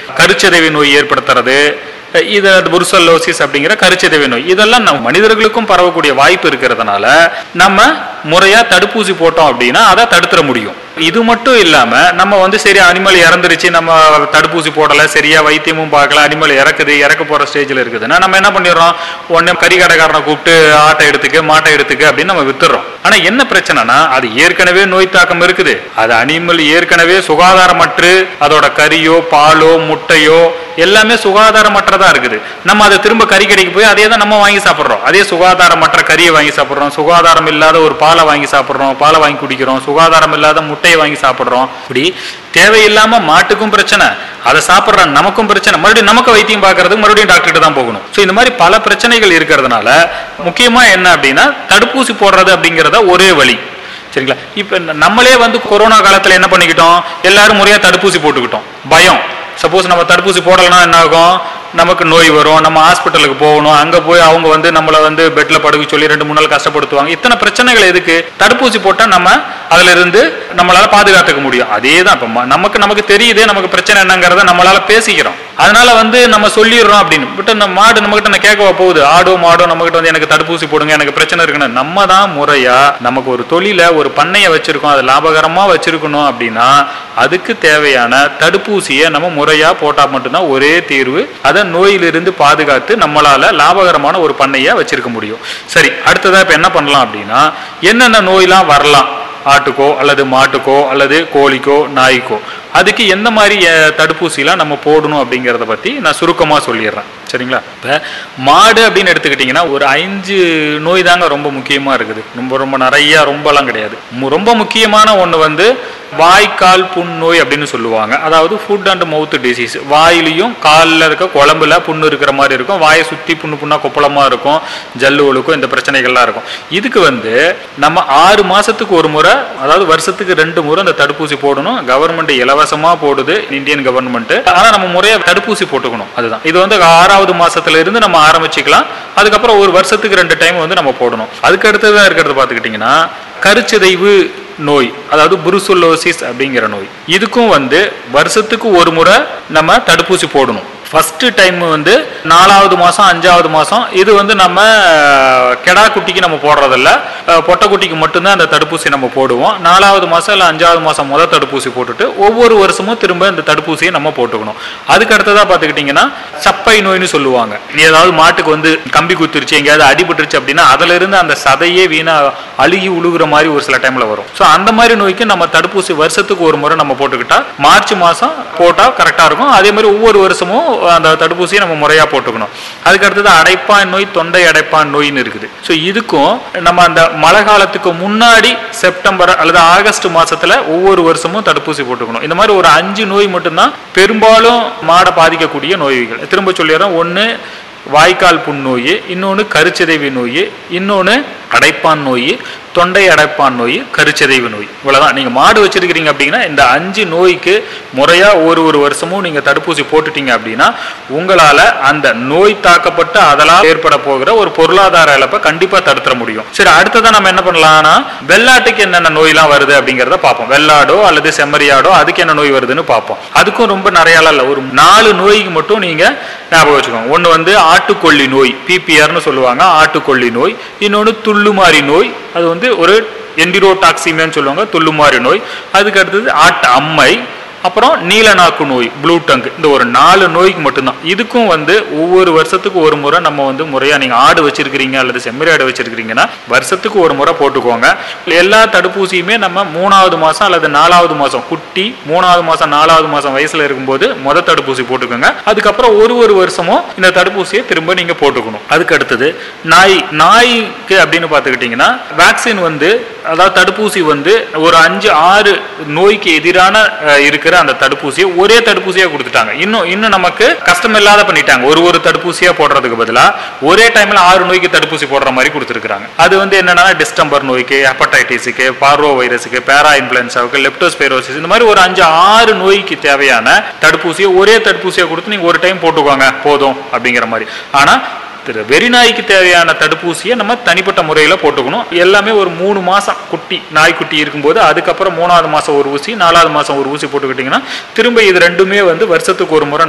கருச்சிதைவு நோய் ஏற்படுத்துறது இது புருசல்லோசிஸ் அப்படிங்கிற கருச்சிதைவு நோய் இதெல்லாம் நம்ம மனிதர்களுக்கும் பரவக்கூடிய வாய்ப்பு இருக்கிறதுனால நம்ம முறையா தடுப்பூசி போட்டோம் அப்படின்னா அதை தடுத்துற முடியும் இது மட்டும் இல்லாம நம்ம வந்து சரி அனிமல் இறந்துருச்சு நம்ம தடுப்பூசி போடல சரியா வைத்தியமும் பார்க்கல அனிமல் இறக்குது இறக்க போற ஸ்டேஜ்ல இருக்குதுன்னா நம்ம என்ன பண்ணிடுறோம் உடனே கறி கடைக்காரனை கூப்பிட்டு ஆட்டை எடுத்துக்க மாட்டை எடுத்துக்க அப்படின்னு நம்ம வித்துறோம் ஆனா என்ன பிரச்சனைனா அது ஏற்கனவே நோய் தாக்கம் இருக்குது அது அனிமல் ஏற்கனவே சுகாதாரமற்று அதோட கறியோ பாலோ முட்டையோ எல்லாமே சுகாதாரமற்றதா இருக்குது நம்ம அதை திரும்ப கறி கடைக்கு போய் அதே தான் நம்ம வாங்கி சாப்பிட்றோம் அதே சுகாதாரமற்ற கறியை வாங்கி சாப்பிட்றோம் சுகாதாரம் இல்லாத ஒரு பாலை வாங்கி சாப்பிட்றோம் பாலை வாங்கி குடிக்கிறோம் சுகாதாரம் இல்லாத முட்டையை வாங்கி சாப்பிட்றோம் இப்படி தேவையில்லாம மாட்டுக்கும் பிரச்சனை அதை சாப்பிட்ற நமக்கும் பிரச்சனை மறுபடியும் நமக்கு வைத்தியம் பார்க்கறதுக்கு மறுபடியும் டாக்டர்கிட்ட தான் போகணும் ஸோ இந்த மாதிரி பல பிரச்சனைகள் இருக்கிறதுனால முக்கியமா என்ன அப்படின்னா தடுப்பூசி போடுறது அப்படிங்கிறத ஒரே வழி சரிங்களா இப்போ நம்மளே வந்து கொரோனா காலத்தில் என்ன பண்ணிக்கிட்டோம் எல்லாரும் முறையாக தடுப்பூசி போட்டுக்கிட்டோம் பயம் சப்போஸ் நம்ம தடுப்பூசி போடலைன்னா என்ன ஆகும் நமக்கு நோய் வரும் நம்ம ஹாஸ்பிட்டலுக்கு போகணும் அங்கே போய் அவங்க வந்து நம்மளை வந்து பெட்டில் படுக்க சொல்லி ரெண்டு மூணு நாள் கஷ்டப்படுத்துவாங்க இத்தனை பிரச்சனைகள் எதுக்கு தடுப்பூசி போட்டால் நம்ம அதுல இருந்து நம்மளால பாதுகாத்துக்க முடியும் அதே தான் இப்போ ம- நமக்கு நமக்கு தெரியுதே நமக்கு பிரச்சனை என்னங்கிறத நம்மளால பேசிக்கிறோம் அதனால வந்து நம்ம சொல்லிடுறோம் அப்படின்னு பட் நம்ம மாடு நம்ம கிட்ட கேட்கவா போகுது ஆடோ மாடோ நம்ம கிட்ட வந்து எனக்கு தடுப்பூசி போடுங்க எனக்கு பிரச்சனை இருக்குன்னு நம்ம தான் முறையா நமக்கு ஒரு தொழில ஒரு பண்ணையை வச்சிருக்கோம் அது லாபகரமா வச்சிருக்கணும் அப்படின்னா அதுக்கு தேவையான தடுப்பூசியை நம்ம முறையா போட்டா மட்டும்தான் ஒரே தீர்வு அதை நோயிலிருந்து பாதுகாத்து நம்மளால லாபகரமான ஒரு பண்ணையை வச்சிருக்க முடியும் சரி அடுத்ததா இப்ப என்ன பண்ணலாம் அப்படின்னா என்னென்ன நோயெல்லாம் வரலாம் ஆட்டுக்கோ அல்லது மாட்டுக்கோ அல்லது கோழிக்கோ நாய்க்கோ அதுக்கு எந்த மாதிரி அஹ், தடுப்பூசிலாம் நம்ம போடணும் அப்படிங்கிறத பற்றி நான் சுருக்கமாக சொல்லிடுறேன் சரிங்களா இப்போ மாடு அப்படின்னு எடுத்துக்கிட்டிங்கன்னா ஒரு அஞ்சு நோய் தாங்க ரொம்ப முக்கியமாக இருக்குது ரொம்ப ரொம்ப நிறைய ரொம்பலாம் கிடையாது மு- ரொம்ப முக்கியமான ஒன்று வந்து வாய்க்கால் புண் நோய் அப்படின்னு சொல்லுவாங்க அதாவது ஃபுட் அண்ட் மவுத் டிசீஸ் வாயிலையும் காலில் இருக்க குழம்புல புண்ணு இருக்கிற மாதிரி இருக்கும் வாயை சுற்றி புண்ணு புண்ணா கொப்பளமாக இருக்கும் ஜல்லு ஒழுக்கும் இந்த பிரச்சனைகள்லாம் இருக்கும் இதுக்கு வந்து நம்ம ஆறு மாசத்துக்கு ஒரு முறை அதாவது வருஷத்துக்கு ரெண்டு முறை அந்த தடுப்பூசி போடணும் கவர்மெண்ட் இலவசமா போடுது இந்தியன் கவர்மெண்ட் ஆனா நம்ம முறையா தடுப்பூசி போட்டுக்கணும் அதுதான் இது வந்து ஆறாவது மாசத்துல இருந்து நம்ம ஆரம்பிச்சுக்கலாம் அதுக்கப்புறம் ஒரு வருஷத்துக்கு ரெண்டு டைம் வந்து நம்ம போடணும் அதுக்கு அடுத்ததான் இருக்கிறது பார்த்துக்கிட்டிங்கன்னா கருச்சிதைவு நோய் அதாவது புருசுலோசிஸ் அப்படிங்கிற நோய் இதுக்கும் வந்து வருஷத்துக்கு ஒரு முறை நம்ம தடுப்பூசி போடணும் ஃபர்ஸ்ட் டைம் வந்து நாலாவது மாதம் அஞ்சாவது மாதம் இது வந்து நம்ம அஹ், கெடா குட்டிக்கு நம்ம போடுறதில்ல அஹ், பொட்டை குட்டிக்கு மட்டும்தான் அந்த தடுப்பூசி நம்ம போடுவோம் நாலாவது மாதம் இல்லை அஞ்சாவது மாதம் முதல் தடுப்பூசி போட்டுட்டு ஒவ்வொரு வருஷமும் திரும்ப இந்த தடுப்பூசியை நம்ம போட்டுக்கணும் அதுக்கு அடுத்ததாக பார்த்துக்கிட்டிங்கன்னா சப்பை நோய்னு சொல்லுவாங்க ஏதாவது மாட்டுக்கு வந்து கம்பி குத்துருச்சு எங்கேயாவது அடிபட்டுருச்சு அப்படின்னா அதுல இருந்து அந்த சதையே வீணா அழுகி உழுகுற மாதிரி ஒரு சில டைம்ல வரும் ஸோ அந்த மாதிரி நோய்க்கு நம்ம தடுப்பூசி வருஷத்துக்கு ஒரு முறை நம்ம போட்டுக்கிட்டா மார்ச் மாசம் போட்டா கரெக்டா இருக்கும் அதே மாதிரி ஒவ்வொரு வருஷமும் அந்த தடுப்பூசியை நம்ம முறையா போட்டுக்கணும் அதுக்கு அடுத்தது அடைப்பான் நோய் தொண்டை அடைப்பான் நோயின்னு இருக்குது ஸோ இதுக்கும் நம்ம அந்த மழை காலத்துக்கு முன்னாடி செப்டம்பர் அல்லது ஆகஸ்ட் மாசத்துல ஒவ்வொரு வருஷமும் தடுப்பூசி போட்டுக்கணும் இந்த மாதிரி ஒரு அஞ்சு நோய் மட்டும்தான் பெரும்பாலும் மாடை பாதிக்கக்கூடிய நோய்கள் திரும்ப சொல்லிடுறேன் ஒன்று வாய்க்கால் புண்ணோய் இன்னொன்று கருச்சிதைவு நோய் இன்னொன்று அடைப்பான் நோய் தொண்டை அடைப்பான் நோய் கருச்சிதைவு நோய் இவ்வளவுதான் நீங்க மாடு வச்சிருக்கிறீங்க அப்படின்னா இந்த அஞ்சு நோய்க்கு முறையா ஒரு ஒரு வருஷமும் நீங்க தடுப்பூசி போட்டுட்டீங்க அப்படின்னா உங்களால அந்த நோய் தாக்கப்பட்டு அதெல்லாம் ஏற்பட போகிற ஒரு பொருளாதார இழப்பை கண்டிப்பா தடுத்துற முடியும் சரி அடுத்ததான் நம்ம என்ன பண்ணலாம்னா வெள்ளாட்டுக்கு என்னென்ன நோயெல்லாம் வருது அப்படிங்கிறத பார்ப்போம் வெள்ளாடோ அல்லது செம்மறியாடோ அதுக்கு என்ன நோய் வருதுன்னு பார்ப்போம் அதுக்கும் ரொம்ப நிறையலாம் இல்லை ஒரு நாலு நோய்க்கு மட்டும் நீங்க ஞாபகம் வச்சுக்கோங்க ஒன்று வந்து ஆட்டுக்கொல்லி நோய் பிபிஆர்னு சொல்லுவாங்க ஆட்டுக்கொல்லி நோய் இன்னொன்று துள்ளுமாறி நோய் அது வந்து ஒரு என்டிரோடாக்சிமியான்னு சொல்லுவாங்க துள்ளுமாறி நோய் அதுக்கு அடுத்தது ஆட்டு அம்மை அப்புறம் நீலநாக்கு நோய் ப்ளூ டங்க் இந்த ஒரு நாலு நோய்க்கு மட்டும்தான் இதுக்கும் வந்து ஒவ்வொரு வருஷத்துக்கு ஒரு முறை நம்ம வந்து முறையா நீங்க ஆடு வச்சிருக்கிறீங்க அல்லது செம்மறி ஆடு வச்சிருக்கிறீங்கன்னா வருஷத்துக்கு ஒரு முறை போட்டுக்கோங்க எல்லா தடுப்பூசியுமே நம்ம மூணாவது மாசம் அல்லது நாலாவது மாசம் குட்டி மூணாவது மாசம் நாலாவது மாசம் வயசுல இருக்கும்போது முத தடுப்பூசி போட்டுக்கோங்க அதுக்கப்புறம் ஒரு ஒரு வருஷமும் இந்த தடுப்பூசியை திரும்ப நீங்க போட்டுக்கணும் அதுக்கு அடுத்தது நாய் நாய்க்கு அப்படின்னு பார்த்துக்கிட்டிங்கன்னா வேக்சின் வந்து அதாவது தடுப்பூசி வந்து ஒரு அஞ்சு ஆறு நோய்க்கு எதிரான அஹ், இருக்கிற அந்த தடுப்பூசியை ஒரே தடுப்பூசியா கொடுத்துட்டாங்க இன்னும் இன்னும் நமக்கு கஷ்டம் இல்லாத பண்ணிட்டாங்க ஒரு ஒரு தடுப்பூசியா போடுறதுக்கு பதிலா ஒரே டைம்ல ஆறு நோய்க்கு தடுப்பூசி போடுற மாதிரி கொடுத்துருக்காங்க அது வந்து என்னன்னா டிஸ்டம்பர் நோய்க்கு ஹெப்படைட்டிஸுக்கு பார்வோ வைரஸுக்கு பேரா இன்ஃபுளுன்சாவுக்கு லெப்டோஸ்பைரோசிஸ் இந்த மாதிரி ஒரு அஞ்சு ஆறு நோய்க்கு தேவையான தடுப்பூசியை ஒரே தடுப்பூசியை கொடுத்து நீங்க ஒரு டைம் போட்டுக்கோங்க போதும் அப்படிங்கிற மாதிரி ஆனா திரு வெறிநாய்க்கு தேவையான தடுப்பூசியை நம்ம தனிப்பட்ட முறையில் போட்டுக்கணும் எல்லாமே ஒரு மூணு மாதம் குட்டி நாய்க்குட்டி இருக்கும்போது அதுக்கப்புறம் மூணாவது மாதம் ஒரு ஊசி நாலாவது மாதம் ஒரு ஊசி போட்டுக்கிட்டிங்கன்னா திரும்ப இது ரெண்டுமே வந்து வருஷத்துக்கு ஒரு முறை